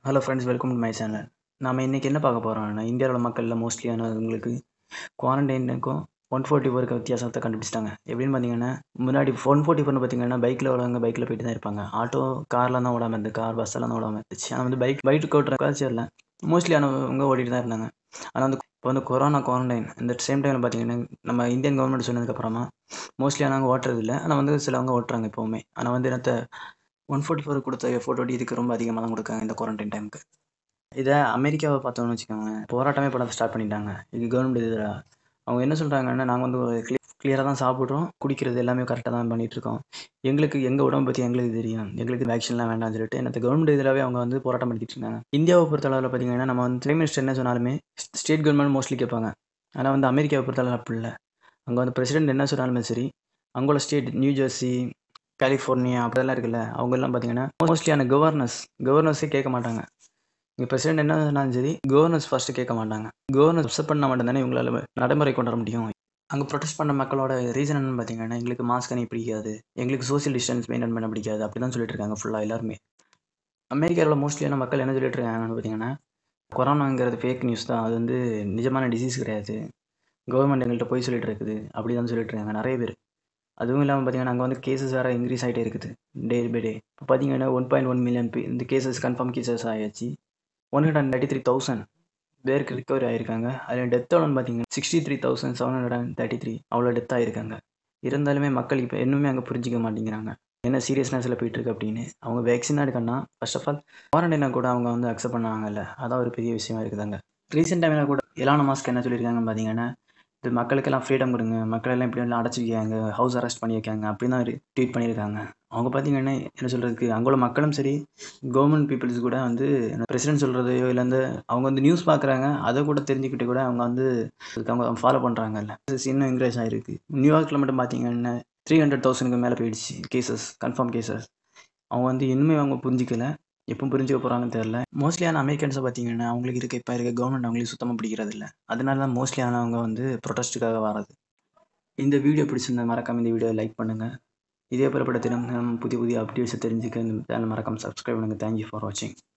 hello friends welcome to my channel நாம் இன்றைக்கி என்ன பார்க்க போகிறோம்னா இந்தியாவில் உள்ள மக்களில் மோஸ்ட்லியானவங்களுக்கு குவாரண்டைனுக்கும் ஒன் ஃபோர்ட்டி ஃபோருக்கு வித்தியாசத்தை கண்டுபிடிச்சிட்டாங்க எப்படின்னு பார்த்தீங்கன்னா முன்னாடி ஒன் ஃபோர்ட்டி ஃபோர்னு பார்த்தீங்கன்னா பைக்கில் உள்ளவங்க பைக்கில் போயிட்டு தான் இருப்பாங்க ஆட்டோ காரில் தான் ஓடாமல் இருந்து கார் பஸ்ஸெல்லாம் தான் ஓடாமல் இருந்துச்சு ஆனால் வந்து பைக் பைக் ஓட்டுற கல்ச்சரில் மோஸ்ட்லியானவங்க ஓடிட்டு தான் இருந்தாங்க ஆனால் வந்து இப்போ வந்து கொரோனா குவாரண்டைன் இந்த சேம் டைமில் பார்த்தீங்கன்னா நம்ம இந்தியன் கவர்மெண்ட் சொன்னதுக்கப்புறமா மோஸ்ட்லியானவங்க ஓட்டுறது இல்லை ஆனால் வந்து சிலவங்க ஓட்டுறாங்க எப்போவுமே ஆனால் வந்து என்னத்தை ஒன் ஃபோர்ட்டி ஃபோர் கொடுத்த எஃபோர்ட் இதுக்கு ரொம்ப அதிகமாக தான் கொடுக்காங்க இந்த குவாரண்டைன் டைமுக்கு இதை அமெரிக்காவை பார்த்தோம்னு வச்சுக்கோங்க போராட்டமே பண்ண ஸ்டார்ட் பண்ணிட்டாங்க இது கவர்மெண்ட் இதில் அவங்க என்ன சொல்கிறாங்கன்னா நாங்கள் வந்து கிளி கிளியராக தான் சாப்பிட்றோம் குடிக்கிறது எல்லாமே கரெக்டாக தான் பண்ணிகிட்டு இருக்கோம் எங்களுக்கு எங்கள் உடம்பு பற்றி எங்களுக்கு தெரியும் எங்களுக்கு வேக்சின்லாம் வேண்டாம்னு சொல்லிட்டு எனக்கு கவர்மெண்ட் இதிலாவே அவங்க வந்து போராட்டம் பண்ணிட்டு இருக்காங்க இந்தியாவை பொறுத்தளவில் பார்த்தீங்கன்னா நம்ம வந்து பிரைம் மினிஸ்டர் என்ன சொன்னாலுமே ஸ்டேட் கவர்மெண்ட் மோஸ்ட்லி கேட்பாங்க ஆனால் வந்து அமெரிக்காவை பொறுத்தளவு அப்படி இல்லை அங்கே வந்து பிரசிடென்ட் என்ன சொன்னாலுமே சரி அங்கோட ஸ்டேட் நியூ ஜெர்சி கலிஃபோர்னியா அப்படிலாம் இருக்குல்ல அவங்கெல்லாம் பார்த்தீங்கன்னா மோஸ்ட்லியான கவர்னர்ஸ் கவர்னர்ஸே கேட்க மாட்டாங்க இங்கே பிரசிடென்ட் என்ன சொன்னாலும் சரி கவர்னர்ஸ் ஃபஸ்ட்டு கேட்க மாட்டாங்க கவர்னர்ஸ் அக்செப்ட் பண்ணால் மட்டும்தானே இவங்களால நடைமுறை கொண்டு வர முடியும் அங்கே ப்ரொடெஸ்ட் பண்ண மக்களோட ரீசன் என்னன்னு பார்த்தீங்கன்னா எங்களுக்கு மாஸ்க் அணி பிடிக்காது எங்களுக்கு சோஷியல் டிஸ்டன்ஸ் மெயின்டைன் பண்ண பிடிக்காது அப்படி தான் சொல்லிட்டு இருக்காங்க ஃபுல்லாக எல்லாருமே அமெரிக்காவில் மோஸ்ட்லியான மக்கள் என்ன சொல்லிட்டு இருக்காங்கன்னு பார்த்தீங்கன்னா கொரோனாங்கிறது ஃபேக் நியூஸ் தான் அது வந்து நிஜமான டிசீஸ் கிடையாது கவர்மெண்ட் எங்கள்கிட்ட போய் சொல்லிட்டு இருக்குது அப்படி தான் சொல்லிட்டு இருக்காங்க நிறைய பேர் அதுவும் இல்லாமல் பார்த்தீங்கன்னா அங்கே வந்து கேசஸ் வேறு இன்க்ரீஸ் ஆகிட்டே இருக்குது டே பை டே இப்போ பார்த்தீங்கன்னா ஒன் பாயிண்ட் ஒன் மில்லியன் இந்த கேசஸ் கன்ஃபார்ம் கேசஸ் ஆகியாச்சு one hundred and thirty three thousand பேருக்கு ரிக்கவரி ஆகிருக்காங்க அதில் டெத் எவ்வளோன்னு பார்த்தீங்கன்னா sixty three thousand seven hundred and thirty three அவ்வளோ டெத் ஆகிருக்காங்க இருந்தாலுமே மக்கள் இப்போ இன்னுமே அங்கே புரிஞ்சிக்க மாட்டேங்கிறாங்க என்ன சீரியஸ்னஸில் போயிட்டுருக்கு அப்படின்னு அவங்க வேக்சினாக எடுக்கணும்னா ஃபர்ஸ்ட் ஆஃப் ஆல் குவாரண்டைனை கூட அவங்க வந்து அக்செப்ட் பண்ணாங்கல்ல அதான் ஒரு பெரிய விஷயமா இருக்குதாங்க ரீசெண்ட் டைமில் கூட எலான மாஸ்க் என்ன சொல்லியிருக்காங்கன்னு பார்த்தீங்கன்னா இது மக்களுக்கெல்லாம் ஃப்ரீடம் கொடுங்க மக்களெல்லாம் இப்படி எல்லாம் அடைச்சி வைக்காங்க ஹவுஸ் அரெஸ்ட் பண்ணி வைக்காங்க அப்படின்னு தான் ட்வீட் பண்ணியிருக்காங்க அவங்க பார்த்தீங்கன்னா என்ன சொல்கிறதுக்கு அங்குள்ள மக்களும் சரி கவர்மெண்ட் பீப்புள்ஸ் கூட வந்து பிரசிடென்ட் சொல்கிறதையோ இல்லை வந்து அவங்க வந்து நியூஸ் பார்க்குறாங்க அதை கூட தெரிஞ்சுக்கிட்டு கூட அவங்க வந்து அதுக்கு அவங்க ஃபாலோ பண்ணுறாங்கல்ல இன்னும் இன்க்ரீஸ் ஆகிருக்கு நியூயார்க்கில் மட்டும் பார்த்தீங்கன்னா த்ரீ ஹண்ட்ரட் தௌசண்ட்க்கு மேலே போயிடுச்சு கேசஸ் கன்ஃபார்ம் கேசஸ் அவங்க வந்து இன்னுமே அவங்க புரிஞ்சிக்கல எப்போ புரிஞ்சுக்க போகிறாங்கன்னு தெரில மோஸ்ட்லியான அமெரிக்கன்ஸை பார்த்தீங்கன்னா அவங்களுக்கு இருக்க இப்போ இருக்க கவர்மெண்ட் அவங்களுக்கு சுத்தமாக பிடிக்கிறது இல்லை அதனால தான் மோஸ்ட்லியானவங்க வந்து ப்ரொடெஸ்ட்டுக்காக வர்றது இந்த வீடியோ பிடிச்சிருந்தா மறக்காம இந்த வீடியோ லைக் பண்ணுங்கள் இதே போலப்பட்ட தினம் புதிய புதிய அப்டேட்ஸை தெரிஞ்சுக்க இந்த சேனல் மறக்காம சப்ஸ்கிரைப் பண்ணுங்கள் தேங்க்யூ ஃபார் வாட்சிங்